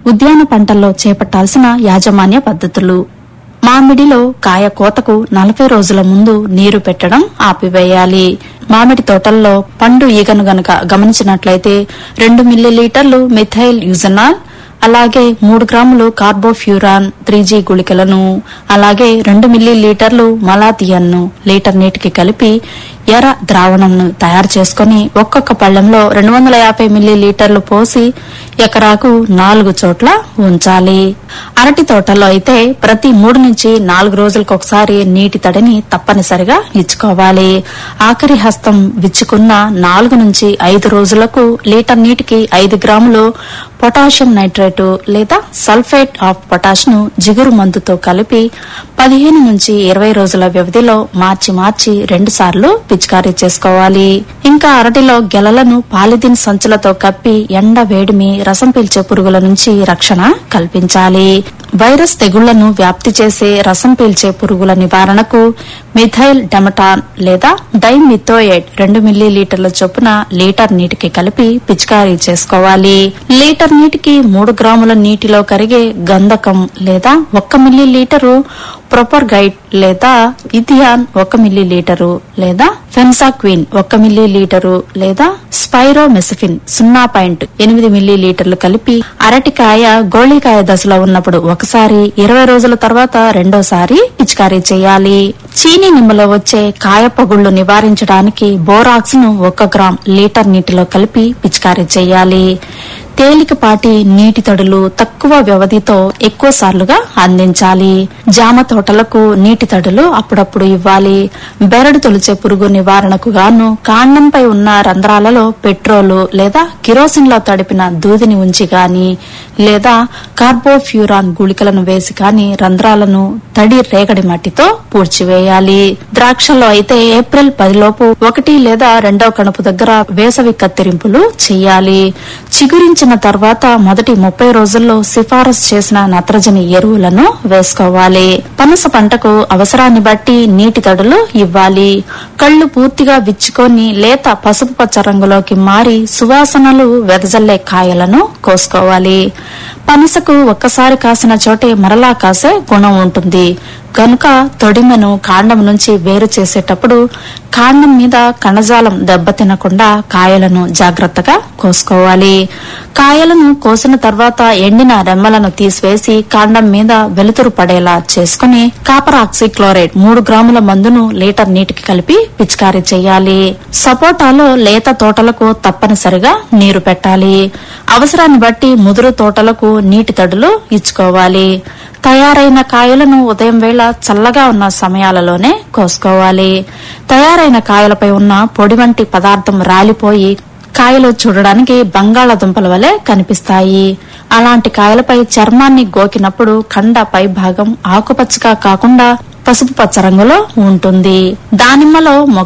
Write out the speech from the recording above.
ఉద్యాన పంటల్లో చేపట్టాల్సిన యాజమాన్య పద్ధతులు మామిడిలో కాయ కోతకు నలభై రోజుల ముందు నీరు పెట్టడం ఆపివేయాలి మామిడి తోటల్లో పండు ఈగను గనక గమనించినట్లయితే రెండు మిల్లీలీటర్లు మిథైల్ యూజనాల్ అలాగే మూడు గ్రాములు కార్బోఫ్యూరాన్ త్రీ జీ గుళికలను అలాగే రెండు మిల్లీలీటర్లు మలాథియన్ను లీటర్ నీటికి కలిపి ఎర్ర ద్రావణంను తయారు చేసుకుని ఒక్కొక్క పళ్ళెంలో రెండు వందల యాభై మిల్లీలీటర్లు పోసి ఎకరాకు నాలుగు చోట్ల ఉంచాలి అరటి తోటలో అయితే ప్రతి మూడు నుంచి నాలుగు రోజులకు ఒకసారి నీటి తడిని తప్పనిసరిగా ఇచ్చుకోవాలి ఆఖరి హస్తం విచ్చుకున్న నాలుగు నుంచి ఐదు రోజులకు లీటర్ నీటికి ఐదు గ్రాములు పొటాషియం నైట్రేటు లేదా సల్ఫేట్ ఆఫ్ పొటాష్ ను జిగురు మందుతో కలిపి పదిహేను నుంచి ఇరవై రోజుల వ్యవధిలో మార్చి మార్చి రెండు సార్లు పిచికారీ చేసుకోవాలి ఇంకా అరటిలో గెలలను పాలిథిన్ సంచులతో కప్పి ఎండ వేడిమి రసం పీల్చే పురుగుల నుంచి రక్షణ కల్పించాలి వైరస్ తెగుళ్లను వ్యాప్తి చేసే రసం పీల్చే పురుగుల నివారణకు మిథైల్ డెమటాన్ లేదా డైమిథోయేట్ రెండు మిల్లీలీటర్ల చొప్పున లీటర్ నీటికి కలిపి పిచికారీ చేసుకోవాలి లీటర్ నీటికి మూడు గ్రాముల నీటిలో కరిగే గంధకం లేదా ఒక్క మిల్లీలీటరు ప్రొపర్గైట్ లేదా ఇథియాన్ ఒక మిల్లీలీటరు లేదా ఫెన్సాక్విన్ ఒక మిల్లీలీటరు లేదా స్పైరోమెసిఫిన్ సున్నా పాయింట్ ఎనిమిది మిల్లీలీటర్లు కలిపి అరటికాయ గోళీకాయ దశలో ఉన్నప్పుడు ఒకసారి ఇరవై రోజుల తర్వాత రెండోసారి పిచికారీ చేయాలి చీనీ నిమ్మలో వచ్చే కాయ పగుళ్లు నివారించడానికి బోరాక్స్ ను ఒక గ్రామ్ లీటర్ నీటిలో కలిపి పిచికారీ చేయాలి తేలికపాటి నీటి తడులు తక్కువ వ్యవధితో ఎక్కువ సార్లుగా అందించాలి జామ తోటలకు నీటి తడులు అప్పుడప్పుడు ఇవ్వాలి బెరడు తొలిచే పురుగు నివారణకు గాను కాండంపై ఉన్న రంధ్రాలలో పెట్రోలు లేదా కిరోసిన్లో తడిపిన దూదిని ఉంచి గాని లేదా కార్బోఫ్యూరాన్ గుళికలను వేసి కాని రంధ్రాలను తడి రేగడి మట్టితో పూడ్చివేయాలి ద్రాక్షలో అయితే ఏప్రిల్ పదిలోపు ఒకటి లేదా రెండవ కణుపు దగ్గర వేసవి కత్తిరింపులు చేయాలి చిగురించిన తర్వాత మొదటి ముప్పై రోజుల్లో సిఫారసు చేసిన నత్రజని ఎరువులను వేసుకోవాలి పనస పంటకు అవసరాన్ని బట్టి నీటి తడులు ఇవ్వాలి కళ్ళు పూర్తిగా విచ్చుకొని లేత పసుపు పచ్చ రంగులోకి మారి సువాసనలు వెదజల్లే కాయలను కోసుకోవాలి పనసకు ఒక్కసారి కాసిన చోటే మరలా కాసే గుణం ఉంటుంది కనుక తొడిమెను కాండం నుంచి వేరు చేసేటప్పుడు కాండం మీద కణజాలం దెబ్బతినకుండా కాయలను జాగ్రత్తగా కోసుకోవాలి కాయలను కోసిన తర్వాత ఎండిన రెమ్మలను తీసివేసి కాండం మీద వెలుతురు పడేలా చేసుకుని కాపర్ ఆక్సిక్లోరైడ్ మూడు గ్రాముల మందును లీటర్ నీటికి కలిపి పిచికారీ చేయాలి సపోటాలో లేత తోటలకు తప్పనిసరిగా నీరు పెట్టాలి అవసరాన్ని బట్టి ముదురు తోటలకు నీటి తడులు ఇచ్చుకోవాలి తయారైన కాయలను ఉదయం వేళ చల్లగా ఉన్న సమయాలలోనే కోసుకోవాలి తయారైన కాయలపై ఉన్న పొడి వంటి పదార్థం రాలిపోయి కాయలు చూడడానికి బంగాళాదుంపల వలె కనిపిస్తాయి అలాంటి కాయలపై చర్మాన్ని గోకినప్పుడు కండ పై భాగం ఆకుపచ్చగా కాకుండా పసుపు పచ్చ రంగులో ఉంటుంది దానిమ్మలో మొక్క